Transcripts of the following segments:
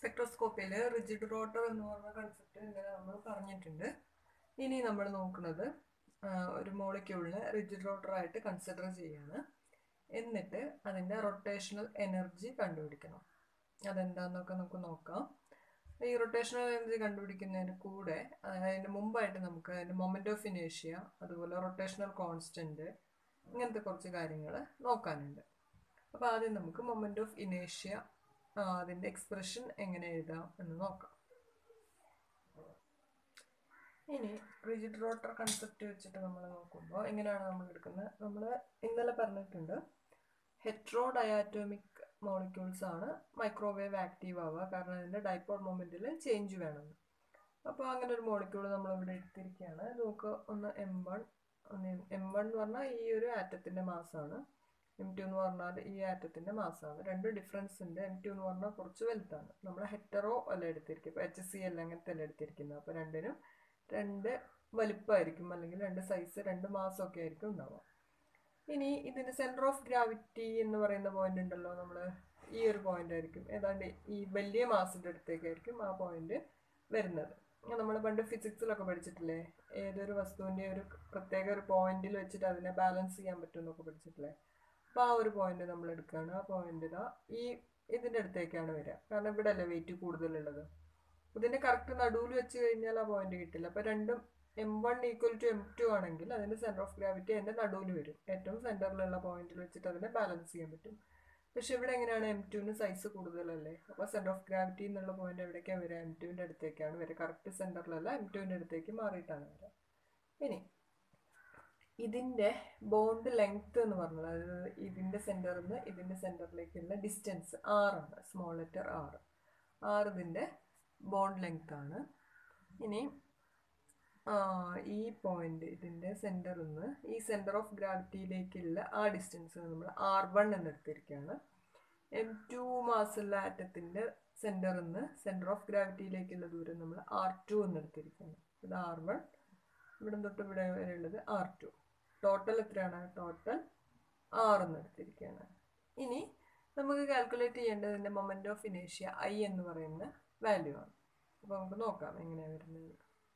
സ്പെക്ട്രോസ്കോപ്പിയിൽ rigid rotor എന്ന് പറഞ്ഞ concept ഇങ്ങനെ നമ്മൾ പറഞ്ഞിട്ടുണ്ട് ഇനി നമ്മൾ നോക്കുന്നത് ആ, ഒരു മോളിക്യൂളിനെ റിജിഡ് റോട്ടർ ആയിട്ട് കൺസിഡർ ചെയ്യാണ് എന്നിട്ട് അതിൻ്റെ റൊട്ടേഷണൽ എനർജി കണ്ടുപിടിക്കണം അതെന്താന്നൊക്കെ നമുക്ക് നോക്കാം ഈ റൊട്ടേഷണൽ എനർജി കണ്ടുപിടിക്കുന്നതിന് കൂടെ അതിന് മുമ്പായിട്ട് നമുക്ക് അതിൻ്റെ മൊമെൻ്റ് ഓഫ് ഇനേഷ്യ അതുപോലെ റൊട്ടേഷണൽ കോൺസ്റ്റൻറ്റ് ഇങ്ങനത്തെ കുറച്ച് കാര്യങ്ങൾ നോക്കാനുണ്ട് അപ്പോൾ ആദ്യം നമുക്ക് മൊമെൻ്റ് ഓഫ് ഇനേഷ്യ അതിൻ്റെ എക്സ്പ്രഷൻ എങ്ങനെ എഴുതാം എന്ന് നോക്കാം ഇനി റിജിഡ് റോട്ടർ കൺസെപ്റ്റ് വെച്ചിട്ട് നമ്മൾ നോക്കുമ്പോൾ എങ്ങനെയാണ് നമ്മൾ എടുക്കുന്നത് നമ്മൾ ഇന്നലെ പറഞ്ഞിട്ടുണ്ട് ഹെട്രോ ഡയാറ്റോമിക് മോളിക്യൂൾസ് ആണ് മൈക്രോവേവ് ആക്റ്റീവ് ആവുക കാരണം അതിൻ്റെ ഡൈപോൾ മൊമെൻറ്റിൽ ചേഞ്ച് വേണമെന്ന് അപ്പോൾ അങ്ങനെ ഒരു മോളിക്യൂൾ നമ്മൾ ഇവിടെ എടുത്തിരിക്കുകയാണ് ഇത് നമുക്ക് ഒന്ന് എം വൺ എം വൺ എന്ന് പറഞ്ഞാൽ ഈ ഒരു ആറ്റത്തിൻ്റെ മാസമാണ് എം ടു എന്ന് പറഞ്ഞാൽ ഈ ആറ്റത്തിൻ്റെ മാസമാണ് രണ്ട് ഡിഫറൻസ് ഉണ്ട് എം ടു എന്ന് പറഞ്ഞാൽ കുറച്ച് വലുതാണ് നമ്മൾ ഹെറ്ററോ അല്ല എടുത്തിരിക്കുക ഇപ്പോൾ എച്ച് സി അല്ല അങ്ങനത്തെ അല്ല എടുത്തിരിക്കുന്നത് അപ്പോൾ രണ്ടിനും രണ്ട് വലിപ്പമായിരിക്കും അല്ലെങ്കിൽ രണ്ട് സൈസ് രണ്ട് മാസമൊക്കെ ആയിരിക്കും ഉണ്ടാവുക ഇനി ഇതിൻ്റെ സെൻറ്റർ ഓഫ് ഗ്രാവിറ്റി എന്ന് പറയുന്ന പോയിന്റ് ഉണ്ടല്ലോ നമ്മൾ ഈ ഒരു പോയിന്റ് ആയിരിക്കും ഏതാണ്ട് ഈ വലിയ മാസിൻ്റെ അടുത്തേക്കായിരിക്കും ആ പോയിന്റ് വരുന്നത് നമ്മൾ പണ്ട് ഫിസിക്സിലൊക്കെ പഠിച്ചിട്ടില്ലേ ഏതൊരു വസ്തുവിൻ്റെ ഒരു പ്രത്യേക ഒരു പോയിന്റിൽ വെച്ചിട്ട് അതിനെ ബാലൻസ് ചെയ്യാൻ പറ്റും എന്നൊക്കെ പഠിച്ചിട്ടില്ലേ അപ്പോൾ ആ ഒരു പോയിന്റ് നമ്മൾ എടുക്കുകയാണ് ആ പോയിന്റ് ഇതാ ഈ ഇതിൻ്റെ അടുത്തേക്കാണ് വരിക കാരണം ഇവിടെ അല്ലേ വെയിറ്റ് കൂടുതലുള്ളത് ഇതിൻ്റെ കറക്റ്റ് നടുവിൽ വെച്ച് കഴിഞ്ഞാൽ ആ പോയിന്റ് കിട്ടില്ല അപ്പോൾ രണ്ടും M one equal to M two ആണെങ്കിൽ അതിൻ്റെ സെൻറ്റർ ഓഫ് ഗ്രാവിറ്റി അതിൻ്റെ നടുവിൽ വരും ഏറ്റവും സെൻറ്ററിലുള്ള പോയിന്റിൽ വെച്ചിട്ട് അതിനെ ബാലൻസ് ചെയ്യാൻ പറ്റും പക്ഷെ ഇവിടെ എങ്ങനെയാണ് എം ടുവിന് സൈസ് കൂടുതലല്ലേ അപ്പോൾ സെൻറ്റർ ഓഫ് ഗ്രാവിറ്റി എന്നുള്ള പോയിന്റ് എവിടേക്കാണ് വരിക എം ടുവിൻ്റെ അടുത്തേക്കാണ് വരിക കറക്റ്റ് സെൻറ്ററിലല്ല എം ടുവിൻ്റെ അടുത്തേക്ക് മാറിയിട്ടാണ് വരിക ഇനി ഇതിൻ്റെ ബോണ്ട് ലെങ്ത് എന്ന് പറഞ്ഞത് അതായത് ഇതിൻ്റെ സെൻറ്ററിൽ നിന്ന് ഇതിൻ്റെ സെൻറ്ററിലേക്കുള്ള ഡിസ്റ്റൻസ് ആറാണ് സ്മോൾ ലെറ്റർ ആറ് ആറ് ഇതിൻ്റെ ബോണ്ട് ലെങ്ത് ആണ് ഇനി ആ, ഈ പോയിന്റ് ഇതിൻ്റെ സെൻറ്ററിൽ നിന്ന് ഈ സെൻറ്റർ ഓഫ് ഗ്രാവിറ്റിയിലേക്കുള്ള ആ ഡിസ്റ്റൻസ് നമ്മൾ ആർ വൺ എന്നെടുത്തിരിക്കുകയാണ് എം ടു മാസുള്ള ആറ്റത്തിൻ്റെ സെൻറ്ററിൽ നിന്ന് സെൻറ്റർ ഓഫ് ഗ്രാവിറ്റിയിലേക്കുള്ള ദൂരം നമ്മൾ ആർ ടു എന്നെടുത്തിരിക്കുകയാണ് ഇത് ആർ വൺ ഇവിടെ തൊട്ട് ഇവിടെ വരെ ഉള്ളത് ആർ ടു ടോട്ടൽ എത്രയാണ് ടോട്ടൽ ആറ് എന്നെടുത്തിരിക്കുകയാണ് ഇനി നമുക്ക് കാൽക്കുലേറ്റ് ചെയ്യേണ്ടതിൻ്റെ മൊമെൻ്റ് ഓഫ് ഇനേഷ്യ ഐ എന്ന് പറയുന്ന വാല്യൂ ആണ് അപ്പോൾ നമുക്ക് നോക്കാം എങ്ങനെയാണ് വരുന്നത്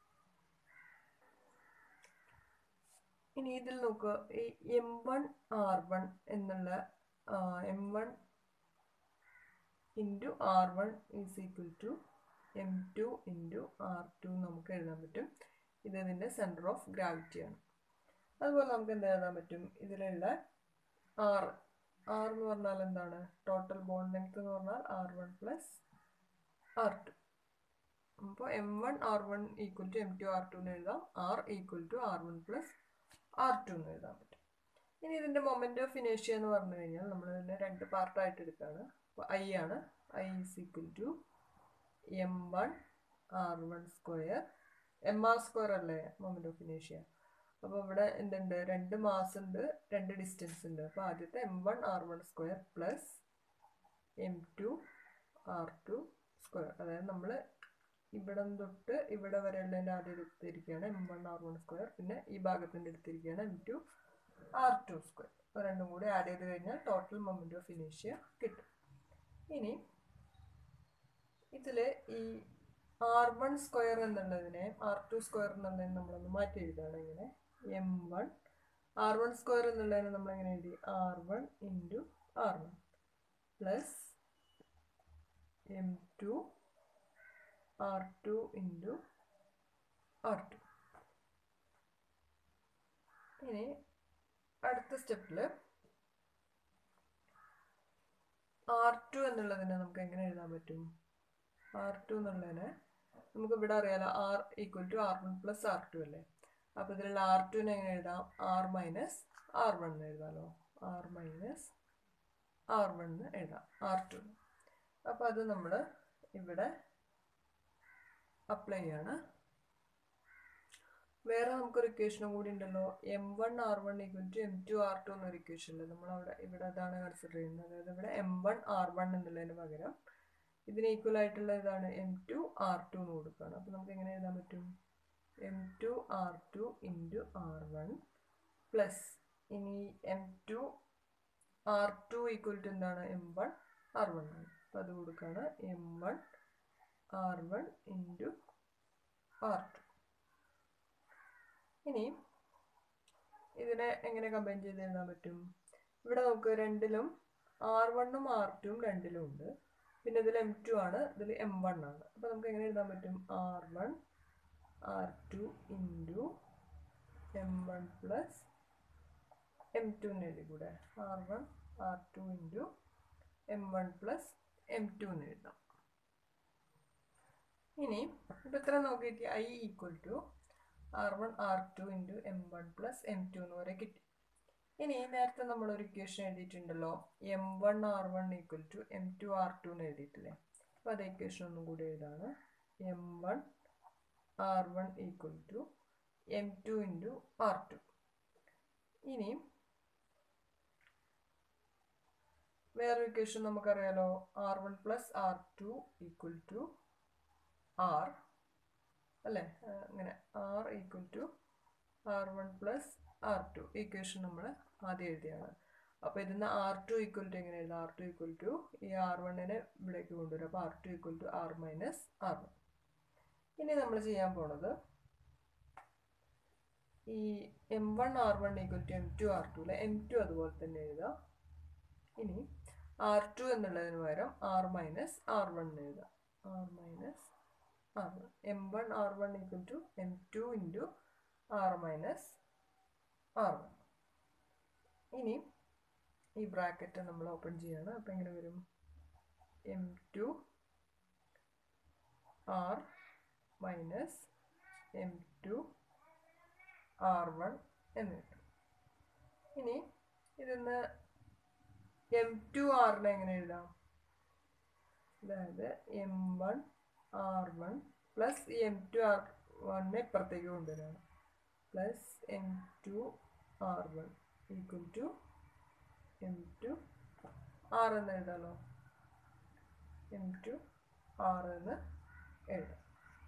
ഇനി ഇതിൽ നോക്കുക ഈ എം വൺ ആർ വൺ എന്നുള്ള M one into R one is equal to M two into R two നമുക്ക് എഴുതാൻ പറ്റും ഇത് ഇതിൻ്റെ സെൻറ്റർ ഓഫ് ഗ്രാവിറ്റിയാണ് അതുപോലെ നമുക്ക് എന്ത് എഴുതാൻ പറ്റും ഇതിലുള്ള ആർ ആർ എന്ന് പറഞ്ഞാൽ എന്താണ് ടോട്ടൽ ബോണ്ട് ലെങ്ത് എന്ന് പറഞ്ഞാൽ R one plus R two അപ്പോൾ M one R one equal to M two R two എന്ന് എഴുതാം R equal to R one plus R two എന്ന് എഴുതാൻ പറ്റും ഇനി ഇതിൻ്റെ മൊമെൻ്റ് ഓഫ് ഇനേഷ്യ എന്ന് പറഞ്ഞു കഴിഞ്ഞാൽ നമ്മൾ ഇതിനെ രണ്ട് പാർട്ടായിട്ട് എടുക്കുകയാണ് അപ്പോൾ ഐ ആണ് I is equal to M one R one square M R square അല്ലേ മൊമെൻ്റ് ഓഫ് ഇനേഷ്യ അപ്പോൾ ഇവിടെ എന്തുണ്ട് രണ്ട് മാസ് ഉണ്ട് രണ്ട് ഡിസ്റ്റൻസ് ഉണ്ട് അപ്പോൾ ആദ്യത്തെ M one R one square plus M two R two square അതായത് നമ്മൾ ഇവിടെ തൊട്ട് ഇവിടെ വരെ ഉള്ളതിൻ്റെ ആദ്യം എടുത്തിരിക്കുകയാണ് M one R one square പിന്നെ ഈ ഭാഗത്തിൻ്റെ എടുത്തിരിക്കുകയാണ് M two R two square അപ്പോൾ രണ്ടും കൂടി ആഡ് ചെയ്ത് കഴിഞ്ഞാൽ ടോട്ടൽ മൊമെൻ്റ് ഓഫ് ഇനേഷ്യ കിട്ടും ഇനി ഇതിൽ ഈ ആർ വൺ സ്ക്വയർ എന്നുള്ളതിനെ ആർ ടു സ്ക്വയർ എന്നുള്ളതിനെ നമ്മളൊന്ന് മാറ്റി എഴുതാണ് ഇങ്ങനെ M one R one square എന്നുള്ളതിനെ നമ്മൾ എങ്ങനെ എഴുതി R one into R one plus M two R two into R two ഇനി അടുത്ത സ്റ്റെപ്പിൽ ആർ ടു എന്നുള്ളതിനെ നമുക്ക് എങ്ങനെ എഴുതാൻ പറ്റും ആർ ടു എന്നുള്ളതിനെ നമുക്ക് ഇവിടെ അറിയാലോ R equal to R one plus R two അല്ലേ അപ്പോൾ ഇതിലുള്ള ആർ ടുവിനെ എങ്ങനെ എഴുതാം ആർ മൈനസ് ആർ വൺ എന്ന് എഴുതാമല്ലോ ആർ മൈനസ് ആർ വൺ എന്ന് എഴുതാം ആർ ടു അപ്പോൾ അത് നമ്മൾ ഇവിടെ അപ്ലൈ ചെയ്യാണ് വേറെ നമുക്കൊരു ഇക്വേഷനും കൂടി ഉണ്ടല്ലോ M one R one equal to M two R two എന്നൊരു ഇക്വേഷൻ ഉണ്ട് നമ്മളവിടെ ഇവിടെ അതാണ് കൺസിഡർ ചെയ്യുന്നത് അതായത് ഇവിടെ എം വൺ ആർ വൺ എന്നുള്ളതിന് പകരം ഇതിന് ഈക്വൽ ആയിട്ടുള്ള ഇതാണ് എം ടു ആർ ടു എന്ന് കൊടുക്കുകയാണ് അപ്പോൾ നമുക്ക് എങ്ങനെ എഴുതാൻ പറ്റും M two R two into R one plus ഇനി M two R two equal to എന്താണ് എം വൺ ആർ വൺ ആണ് അപ്പോൾ അത് കൊടുക്കുകയാണ് M one R one into R two ഇനി ഇതിനെ എങ്ങനെ കമ്പൈൻ ചെയ്ത് എഴുതാൻ പറ്റും ഇവിടെ നമുക്ക് രണ്ടിലും ആർ വണ്ണും ആർ ടുവും രണ്ടിലും ഉണ്ട് പിന്നെ ഇതിൽ എം ടു ആണ് ഇതിൽ എം വൺ ആണ് അപ്പോൾ നമുക്ക് എങ്ങനെ എഴുതാൻ പറ്റും R one R two into M one plus M two എന്ന് എഴുതി കൂടെ R one R two into M one plus M two എന്ന് എഴുതാം ഇനി ഇപ്പം ഇത്ര നോക്കിയിട്ട് I equal to R one R two into M one plus M two എന്ന് വരെ കിട്ടി ഇനി നേരത്തെ നമ്മൾ ഒരു ഇക്വേഷൻ എഴുതിയിട്ടുണ്ടല്ലോ M one R one equal to M two R two എന്ന് എഴുതിയിട്ടില്ലേ അപ്പോൾ അത് ഇക്വേഷൻ ഒന്നും കൂടി എഴുതാണ് M one R one equal to M two into R two ഇനി വേറൊരു ഇക്വേഷൻ നമുക്കറിയാലോ R one plus R two equal to R അല്ലേ അങ്ങനെ R equal to R one plus R two equation നമ്മൾ ആദ്യം എഴുതിയാണ് അപ്പോൾ ഇതിന്ന് ആർ ടു ഈക്വൽ ടു എങ്ങനെ എഴുതാം ആർ ടു ഈക്വൽ ടു ഈ ആർ വണ്ണിനെ ഇവിടേക്ക് കൊണ്ടുവരും അപ്പോൾ R two equal to R minus R one ഇനി നമ്മൾ ചെയ്യാൻ പോണത് ഈ M one R one equal to M two R two അല്ലെ എം ടു അതുപോലെ തന്നെ എഴുതാം ഇനി ആർ ടു എന്നുള്ളതിന് പകരം ആർ മൈനസ് ആർ വൺ എഴുതാം R minus R one M one R one equal to M two into R minus R one ഇനി ഈ ബ്രാക്കറ്റ് നമ്മൾ ഓപ്പൺ ചെയ്യാണ് അപ്പം എങ്ങനെ വരും M two R minus M two R one എന്ന് കിട്ടും ഇനി ഇതിന്ന് എം ടു ആറിനെ എങ്ങനെ എഴുതാം അതായത് M one R one plus ഈ എം ടു ആർ വണ്ണിനെ ഇപ്പുറത്തേക്ക് കൊണ്ടുവരാണ് plus M two R one equal to M two R എന്ന് എഴുതാമല്ലോ എം ടു ആർ എന്ന് എഴുതാം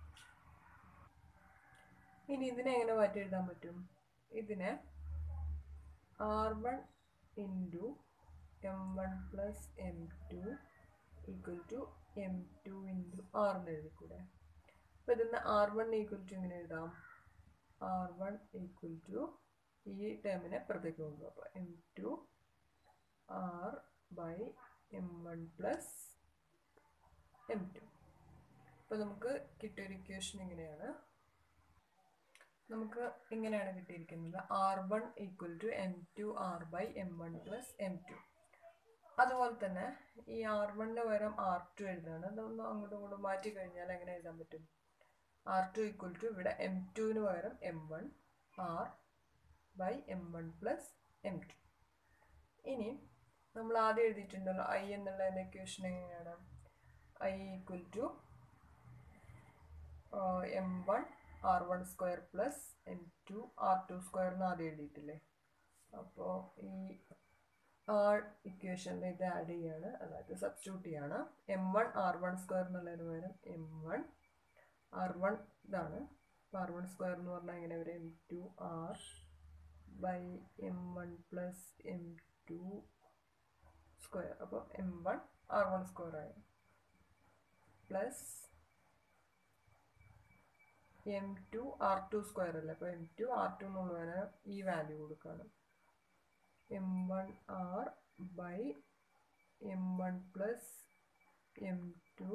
ഇനി ഇതിനെ എങ്ങനെ മാറ്റി എഴുതാൻ പറ്റും ഇതിനെ R one into M one plus M two equal to M two into R എന്ന് എഴുതിക്കൂടെ അപ്പോൾ ഇതിന്ന് ആർ വൺ ഈക്വൽ ടു എങ്ങനെ എഴുതാം ആർ വൺ ഈക്വൽ ടു ഈ ടേമിനെ പുറത്തേക്ക് കൊണ്ടുപോകും അപ്പോൾ M two R by M one plus M two അപ്പോൾ നമുക്ക് കിട്ടിയൊരു ഇക്വേഷൻ ഇങ്ങനെയാണ് നമുക്ക് ഇങ്ങനെയാണ് കിട്ടിയിരിക്കുന്നത് R one equal to M two R by M one plus M two അതുപോലെ തന്നെ ഈ ആർ വണ്ണിന് പകരം ആർ ടു എഴുതാണ് അതൊന്ന് അങ്ങോട്ടും ഇങ്ങോട്ടും മാറ്റി കഴിഞ്ഞാൽ എങ്ങനെ എഴുതാൻ പറ്റും ആർ ടു ഈക്വൽ ടു ഇവിടെ എം ടുവിന് പകരം M one R by M one plus M two ഇനി നമ്മൾ ആദ്യം എഴുതിയിട്ടുണ്ടല്ലോ ഐ എന്നുള്ള ഇക്വേഷൻ എങ്ങനെയാണ് I equal to M one R one square plus M two R two square എന്ന് ആദ്യം എഴുതിയിട്ടില്ലേ അപ്പോൾ ഈ ആർ ഇക്വേഷനിൽ ഇത് ആഡ് ചെയ്യാണ് അതായത് സബ്സ്റ്റിറ്റ്യൂട്ട് ചെയ്യാണ് M one R one square എന്നുള്ളതിന് പകരം എം വൺ ആർ വൺ ഇതാണ് അപ്പോൾ ആർ വൺ സ്ക്വയർ എന്ന് പറഞ്ഞാൽ എങ്ങനെ വരും M two R by M one plus M two square അപ്പോൾ M one R one square ആയി plus M two R two square അല്ലേ അപ്പോൾ എം ടു ആർ ടു എന്നുള്ളതിന് ഈ വാല്യൂ കൊടുക്കുകയാണ് M one R by M one plus M two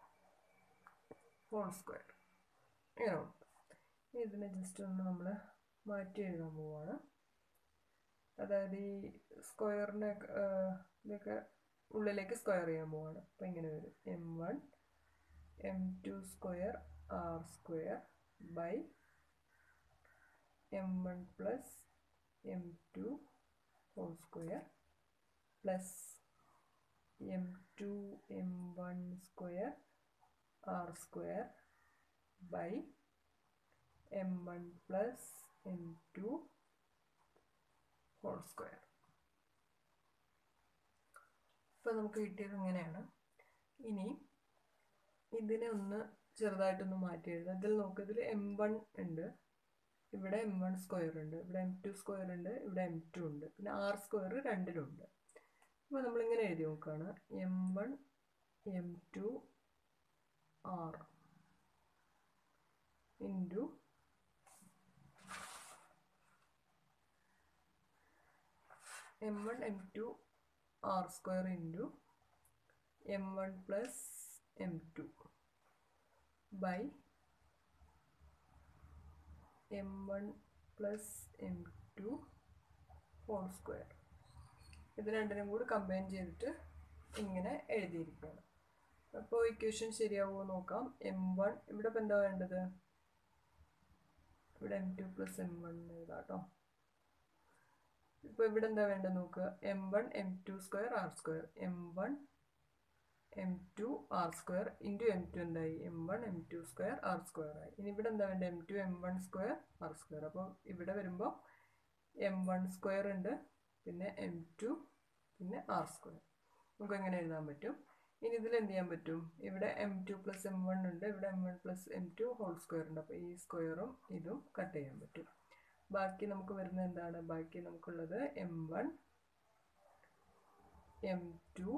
whole square ഇങ്ങനെ കൊടുക്കും ഇതിനെ ജസ്റ്റ് ഒന്ന് നമ്മൾ മാറ്റി എഴുതാൻ പോവാണ് അതായത് ഈ സ്ക്വയറിനെ ഇതൊക്കെ ഉള്ളിലേക്ക് സ്ക്വയർ ചെയ്യാൻ പോവാണ് അപ്പോൾ ഇങ്ങനെ വരും M one M two square R square by M one plus M two whole square plus M two M one square R square by M one plus M two whole square ഇപ്പോൾ നമുക്ക് കിട്ടിയത് ഇങ്ങനെയാണ് ഇനി ഇതിനെ ഒന്ന് ചെറുതായിട്ടൊന്ന് മാറ്റി എഴുതാം ഇതിൽ നോക്കുക ഇതിൽ എം വൺ ഉണ്ട് ഇവിടെ എം വൺ സ്ക്വയർ ഉണ്ട് ഇവിടെ എം ടു സ്ക്വയർ ഉണ്ട് ഇവിടെ എം ടു ഉണ്ട് പിന്നെ ആർ സ്ക്വയർ രണ്ടിലുണ്ട് അപ്പോൾ നമ്മളിങ്ങനെ എഴുതി നോക്കുകയാണ് M one M two R into M one M two R square into M one plus M two by M one plus M two whole square ഇത് രണ്ടിനും കൂടി കമ്പൈൻ ചെയ്തിട്ട് ഇങ്ങനെ എഴുതിയിരിക്കുകയാണ് അപ്പോൾ ഇക്വേഷൻ ശരിയാവുമോ നോക്കാം എം വൺ ഇവിടെ ഇപ്പം എന്താ വേണ്ടത് ഇവിടെ M two plus M one എഴുതാം കേട്ടോ ഇപ്പോൾ ഇവിടെ എന്താ വേണ്ടത് നോക്കുക M one M two square R square M one M two R square into M two എന്തായി M one M two square R square ആയി ഇനി ഇവിടെ എന്താ വേണ്ടത് M two M one square R square അപ്പോൾ ഇവിടെ വരുമ്പോൾ എം വൺ സ്ക്വയർ ഉണ്ട് പിന്നെ എം ടു പിന്നെ ആർ സ്ക്വയർ നമുക്ക് എങ്ങനെ എഴുതാൻ പറ്റും ഇനി ഇതിൽ എന്ത് ചെയ്യാൻ പറ്റും ഇവിടെ M two plus M one ഉണ്ട് ഇവിടെ M one plus M two whole square ഉണ്ട് അപ്പോൾ ഈ സ്ക്വയറും ഇതും കട്ട് ചെയ്യാൻ പറ്റും ബാക്കി നമുക്ക് വരുന്നത് എന്താണ് ബാക്കി നമുക്കുള്ളത് M one M two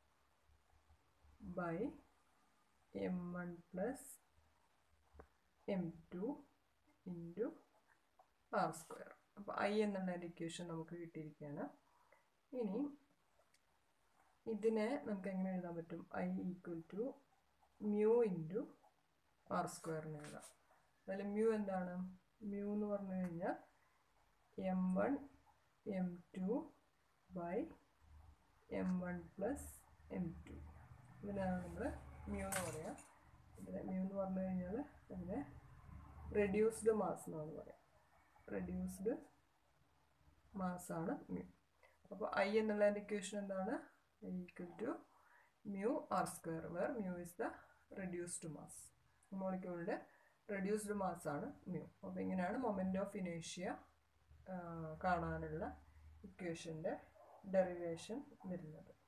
by M one plus M two into R square അപ്പോൾ ഐ എന്നുള്ള ഇക്വേഷൻ നമുക്ക് കിട്ടിയിരിക്കുകയാണ് ഇനി ഇതിനെ നമുക്ക് എങ്ങനെ എഴുതാൻ പറ്റും I equal to mu into R സ്ക്വയറിന് എഴുതാം അതിൽ മ്യൂ എന്താണ് മ്യൂ എന്ന് പറഞ്ഞു കഴിഞ്ഞാൽ M one M two by M one plus M two ഇതിനാണ് നമ്മൾ മ്യൂ എന്ന് പറയാം ഇതിനെ മ്യൂ എന്ന് പറഞ്ഞു കഴിഞ്ഞാൽ അതിനെ റെഡ്യൂസ്ഡ് മാസ് എന്നാണ് പറയാം റെഡ്യൂസ്ഡ് മാസാണ് മ്യൂ അപ്പോൾ ഐ എന്നുള്ള ഇക്വേഷൻ എന്താണ് equal to mu R square where mu is the reduced mass മോളിക്യൂളിൻ്റെ റെഡ്യൂസ്ഡ് മാസ് ആണ് മ്യൂ അപ്പോൾ ഇങ്ങനെയാണ് മൊമെൻ്റ് ഓഫ് ഇനേഷ്യ കാണാനുള്ള ഇക്വേഷൻ്റെ ഡെറിവേഷൻ വരുന്നത്